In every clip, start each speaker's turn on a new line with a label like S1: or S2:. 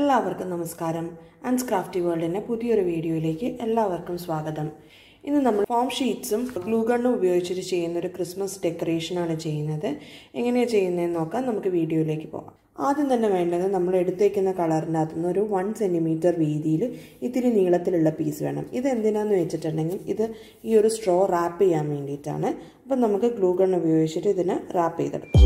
S1: എല്ലാവർക്കും നമസ്കാരം ആൻഡ്സ് ക്രാഫ്റ്റി വേൾഡിൻ്റെ പുതിയൊരു വീഡിയോയിലേക്ക് എല്ലാവർക്കും സ്വാഗതം ഇന്ന് നമ്മൾ ഫോം ഷീറ്റ്സും ഗ്ലൂ ഗണ്ണും ഉപയോഗിച്ചിട്ട് ചെയ്യുന്ന ഒരു ക്രിസ്മസ് ഡെക്കറേഷനാണ് ചെയ്യുന്നത് എങ്ങനെയാണ് ചെയ്യുന്നതെന്ന് നോക്കാം നമുക്ക് വീഡിയോയിലേക്ക് പോകാം ആദ്യം തന്നെ വേണ്ടത് നമ്മൾ എടുത്തേക്കുന്ന കളറിൻ്റെ അകത്തു നിന്ന് ഒരു വൺ സെൻറ്റിമീറ്റർ വീതിയിൽ ഇത്തിരി നീളത്തിലുള്ള പീസ് വേണം ഇത് എന്തിനാന്ന് വെച്ചിട്ടുണ്ടെങ്കിൽ ഇത് ഈ ഒരു സ്ട്രോ റാപ്പ് ചെയ്യാൻ വേണ്ടിയിട്ടാണ് അപ്പം നമുക്ക് ഗ്ലൂ ഗൺ ഉപയോഗിച്ചിട്ട് ഇതിനെ റാപ്പ് ചെയ്തെടുക്കാം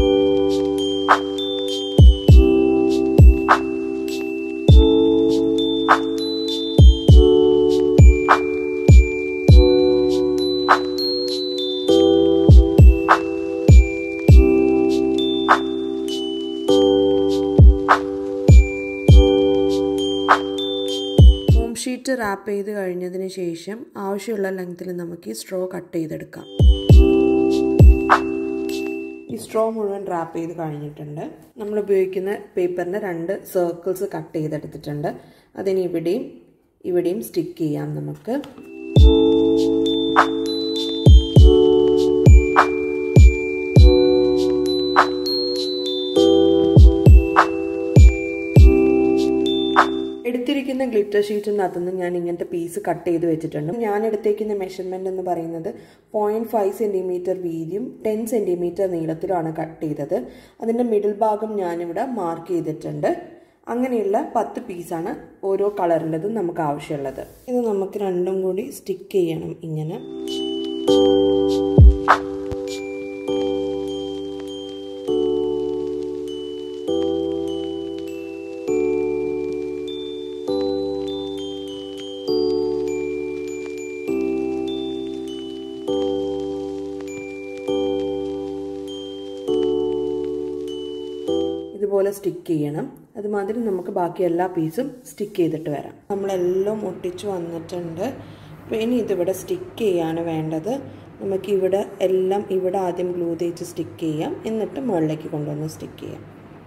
S1: ഫോം ഷീറ്റ് റാപ്പ് ചെയ്ത് കഴിഞ്ഞതിന് ശേഷം ആവശ്യമുള്ള ലെങ്ത്തിൽ നമുക്ക് ഈ സ്ട്രോ കട്ട് ചെയ്തെടുക്കാം ഈ സ്ട്രോ മുഴുവൻ റാപ്പ് ചെയ്ത് കഴിഞ്ഞിട്ടുണ്ട് നമ്മൾ ഉപയോഗിക്കുന്ന പേപ്പറിൻ്റെ രണ്ട് സർക്കിൾസ് കട്ട് ചെയ്തെടുത്തിട്ടുണ്ട് അതിന് ഇവിടെയും ഇവിടെയും സ്റ്റിക്ക് ചെയ്യാം നമുക്ക് എടുത്തിരിക്കുന്ന ഗ്ലിറ്റർ ഷീറ്റിനകത്ത് നിന്ന് ഞാൻ ഇങ്ങനത്തെ പീസ് കട്ട് ചെയ്ത് വെച്ചിട്ടുണ്ട് ഞാൻ എടുത്തേക്കുന്ന മെഷർമെൻ്റ് എന്ന് പറയുന്നത് പോയിൻറ്റ് ഫൈവ് സെൻറ്റിമീറ്റർ വീതിയും ടെൻ സെൻറ്റിമീറ്റർ നീളത്തിലുമാണ് കട്ട് ചെയ്തത് അതിൻ്റെ മിഡിൽ ഭാഗം ഞാനിവിടെ മാർക്ക് ചെയ്തിട്ടുണ്ട് അങ്ങനെയുള്ള പത്ത് പീസാണ് ഓരോ കളറിൻ്റെതും നമുക്ക് ആവശ്യമുള്ളത് ഇത് നമുക്ക് രണ്ടും കൂടി സ്റ്റിക്ക് ചെയ്യണം ഇങ്ങനെ ഇതുപോലെ സ്റ്റിക്ക് ചെയ്യണം അതുമാതിരി നമുക്ക് ബാക്കി എല്ലാ പീസും സ്റ്റിക്ക് ചെയ്തിട്ട് വരാം നമ്മളെല്ലാം ഒട്ടിച്ച് വന്നിട്ടുണ്ട് അപ്പോൾ ഇനി ഇതിവിടെ സ്റ്റിക്ക് ചെയ്യാണ് വേണ്ടത് നമുക്ക് ഇവിടെ എല്ലാം ഇവിടെ ആദ്യം ഗ്ലൂ തേച്ച് സ്റ്റിക്ക് ചെയ്യാം എന്നിട്ട് മുകളിലേക്ക് കൊണ്ടുവന്ന് സ്റ്റിക്ക് ചെയ്യാം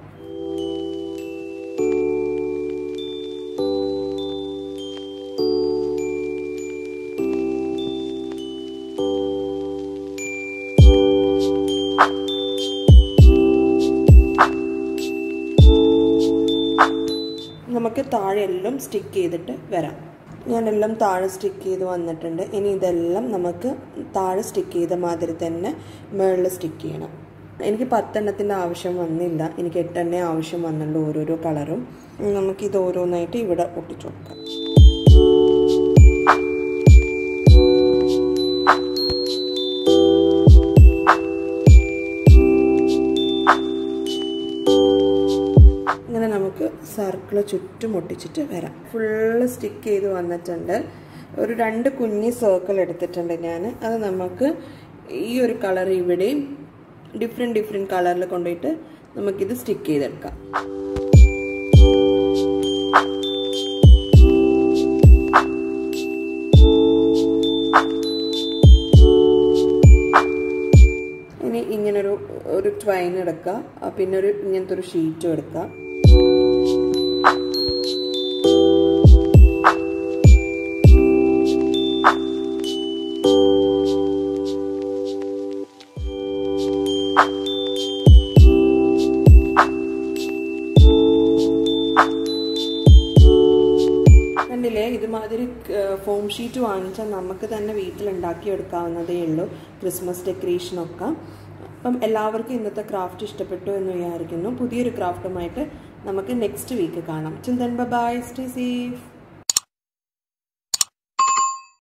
S1: നമുക്ക് താഴെ എല്ലാം സ്റ്റിക്ക് ചെയ്തിട്ട് വരാം ഞാനെല്ലാം താഴെ സ്റ്റിക്ക് ചെയ്ത് വന്നിട്ടുണ്ട് ഇനി ഇതെല്ലാം നമുക്ക് താഴെ സ്റ്റിക്ക് ചെയ്ത മാതിരി തന്നെ മുകളിൽ സ്റ്റിക്ക് ചെയ്യണം എനിക്ക് പത്തെണ്ണത്തിൻ്റെ ആവശ്യം വന്നില്ല എനിക്ക് എട്ടെണ്ണേ ആവശ്യം വന്നുള്ളൂ ഓരോരോ കളറും നമുക്കിത് ഓരോന്നായിട്ട് ഇവിടെ ഒട്ടിച്ചു കൊടുക്കാം ഇങ്ങനെ നമുക്ക് സർക്കിൾ ചുറ്റും ഒട്ടിച്ചിട്ട് വരാം ഫുള്ള് സ്റ്റിക്ക് ചെയ്ത് വന്നിട്ടുണ്ട് ഒരു രണ്ട് കുഞ്ഞി സർക്കിൾ എടുത്തിട്ടുണ്ട് ഞാൻ അത് നമുക്ക് ഈ ഒരു കളർ ഇവിടെയും ഡിഫറെൻറ്റ് ഡിഫറെൻറ്റ് കളറിൽ കൊണ്ടുപോയിട്ട് നമുക്കിത് സ്റ്റിക്ക് ചെയ്തെടുക്കാം ഇനി ഇങ്ങനൊരു ഒരു ട്വൈൻ എടുക്കുക പിന്നെ ഒരു ഇങ്ങനത്തെ ഒരു ഷീറ്റും എടുക്കുക കണ്ടില്ലേ ഇതുമാതിരി ഫോം ഷീറ്റ് വാങ്ങിച്ചാൽ നമുക്ക് തന്നെ വീട്ടിലുണ്ടാക്കി എടുക്കാവുന്നതേ ഉള്ളൂ ക്രിസ്മസ് ഡെക്കറേഷനൊക്കെ അപ്പം എല്ലാവർക്കും ഇന്നത്തെ ക്രാഫ്റ്റ് ഇഷ്ടപ്പെട്ടു എന്ന് വിചാരിക്കുന്നു പുതിയൊരു ക്രാഫ്റ്റുമായിട്ട് നമുക്ക് നെക്സ്റ്റ് വീക്ക് കാണാം ചിന്തൻ ബൈ സ്റ്റേ സേഫ്